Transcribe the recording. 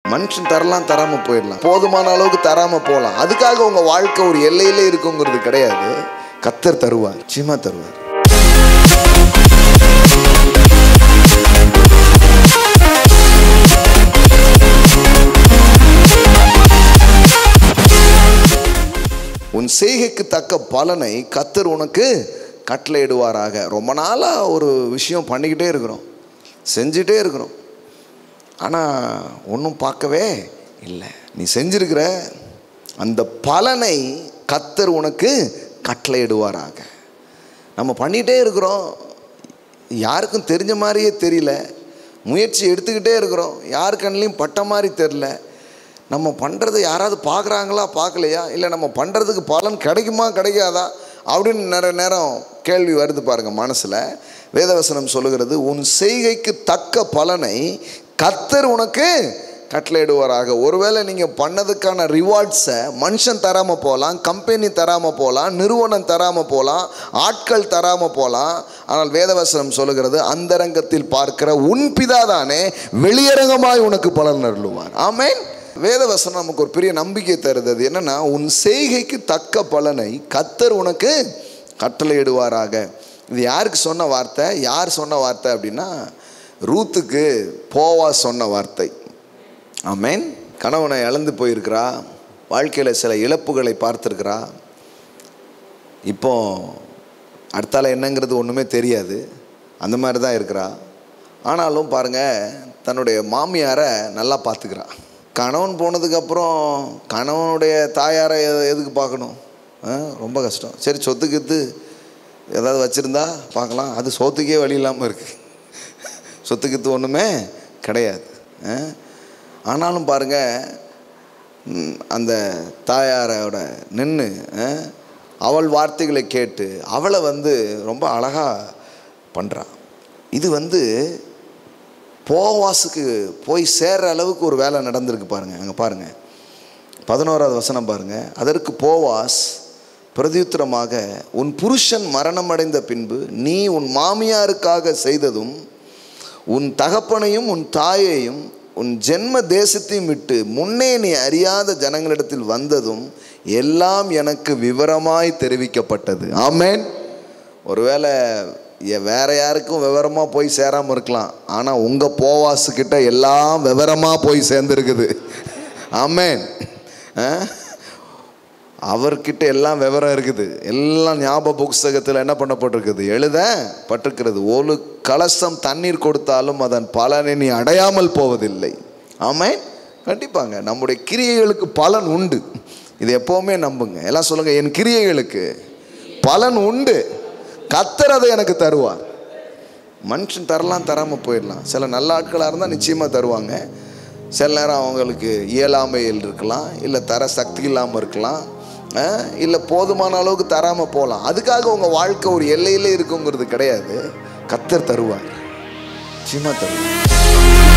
மனுஷன் தரலாம் தராம போயிடலாம் போதுமான அளவுக்கு தராம போகலாம் அதுக்காக உங்க வாழ்க்கை ஒரு எல்லையிலே இருக்குங்கிறது கிடையாது கத்தர் தருவார் நிச்சயமா தருவார் உன் செய்கைக்கு தக்க பலனை கத்தர் உனக்கு கட்டளையிடுவாராக ரொம்ப நாளாக ஒரு விஷயம் பண்ணிக்கிட்டே இருக்கிறோம் செஞ்சுட்டே இருக்கிறோம் ஆனால் ஒன்றும் பார்க்கவே இல்லை நீ செஞ்சிருக்கிற அந்த பலனை கத்தர் உனக்கு கட்டளையிடுவாராக நம்ம பண்ணிகிட்டே இருக்கிறோம் யாருக்கும் தெரிஞ்ச மாதிரியே தெரியல முயற்சி எடுத்துக்கிட்டே இருக்கிறோம் யார் கண்ணிலையும் பட்ட மாதிரி தெரில நம்ம பண்ணுறதை யாராவது பார்க்குறாங்களா பார்க்கலையா இல்லை நம்ம பண்ணுறதுக்கு பலன் கிடைக்குமா கிடைக்காதா அப்படின்னு நிறைய நேரம் கேள்வி வருது பாருங்கள் மனசில் வேதவசனம் சொல்லுகிறது உன் செய்கைக்கு தக்க பலனை கத்தர் உனக்கு கட்டளையிடுவாராக ஒருவேளை நீங்கள் பண்ணதுக்கான ரிவார்ட்ஸை மனுஷன் தராமல் போகலாம் கம்பெனி தராமல் போகலாம் நிறுவனம் தராமல் போகலாம் ஆட்கள் தராமல் போகலாம் ஆனால் வேதவசனம் சொல்லுகிறது அந்தரங்கத்தில் பார்க்கிற உன் பிதா தானே வெளியரங்கமாய் உனக்கு பலன் அருளுவார் ஆமேன் வேதவசனம் நமக்கு ஒரு பெரிய நம்பிக்கை தருது அது என்னன்னா உன் செய்கைக்கு தக்க பலனை கத்தர் உனக்கு கட்டளையிடுவாராக இது யாருக்கு சொன்ன வார்த்தை யார் சொன்ன வார்த்தை அப்படின்னா ரூத்துக்கு போவா சொன்ன வார்த்தை ஆமேன் கணவனை இழந்து போயிருக்கிறா வாழ்க்கையில் சில இழப்புகளை பார்த்துருக்கிறா இப்போ அடுத்தால என்னங்கிறது ஒன்றுமே தெரியாது அந்த மாதிரி தான் இருக்கிறா ஆனாலும் பாருங்கள் தன்னுடைய மாமியாரை நல்லா பார்த்துக்கிறா கணவன் போனதுக்கப்புறம் கணவனுடைய தாயாரை எது- எதுக்கு பார்க்கணும் ஆ, ரொம்ப கஷ்டம் சரி சொத்துக்கித்து ஏதாவது வச்சுருந்தா பார்க்கலாம் அது சோத்துக்கே வழி இல்லாமல் இருக்குது சொத்துக்கித்து ஒன்றுமே கிடையாது ஆ? ஆனாலும் பாருங்கள் ம், அந்த தாயாரோட நின்று அவள் வார்த்தைகளை கேட்டு அவளை வந்து ரொம்ப அழகாக பண்ணுறான் இது வந்து போவாஸுக்கு போய் சேர்ற அளவுக்கு ஒரு வேலை நடந்திருக்கு பாருங்கள் அங்கே பாருங்கள் பதினோராவது வசனம் பாருங்கள் அதற்கு போவாஸ் பிரதியுத்தரமாக உன் புருஷன் மரணமடைந்த பின்பு நீ உன் மாமியாருக்காக செய்ததும் உன் தகப்பனையும் உன் தாயையும் உன் ஜென்ம தேசத்தையும் விட்டு முன்னே நீ அறியாத ஜனங்களிடத்தில் வந்ததும் எல்லாம் எனக்கு விவரமாய் தெரிவிக்கப்பட்டது ஆமென் ஒருவேளை எ- வேற யாருக்கும் விவரமாக போய் சேராமல் இருக்கலாம் ஆனால் உங்கள் போவாசுக்கிட்ட எல்லாம் விவரமாக போய் சேர்ந்துருக்குது ஆமென் ஆ? அவர்கிட்ட எல்லாம் விவரம் இருக்குது எல்லாம் ஞாபக புஸ்தகத்தில் என்ன பண்ணப்பட்டிருக்குது எழுத பட்டிருக்கிறது ஒரு கலசம் தண்ணீர் கொடுத்தாலும் அதன் பலனை நீ அடையாமல் போவதில்லை ஆமென் கண்டிப்பாங்க நம்முடைய கிரியைகளுக்கு பலன் உண்டு இது எப்போவுமே நம்புங்க எல்லாம் சொல்லுங்க என் கிரியைகளுக்கு பலன் உண்டு கத்தர் அதை எனக்கு தருவார் மனுஷன் தரலாம் தராமல் போயிடலாம் சில நல்ல ஆட்களாக இருந்தால் நிச்சயமாக தருவாங்க சில நேரம் அவங்களுக்கு இயலாமையில் இருக்கலாம் இல்லை தர சக்தி இல்லாமல் இருக்கலாம் அஹ், இல்லை போதுமான அளவுக்கு தராமல் போகலாம் அதுக்காக உங்கள் வாழ்க்கை ஒரு எல்லையிலே இருக்குங்கிறது கிடையாது கத்தர் தருவார் நிச்சயமாக தருவார்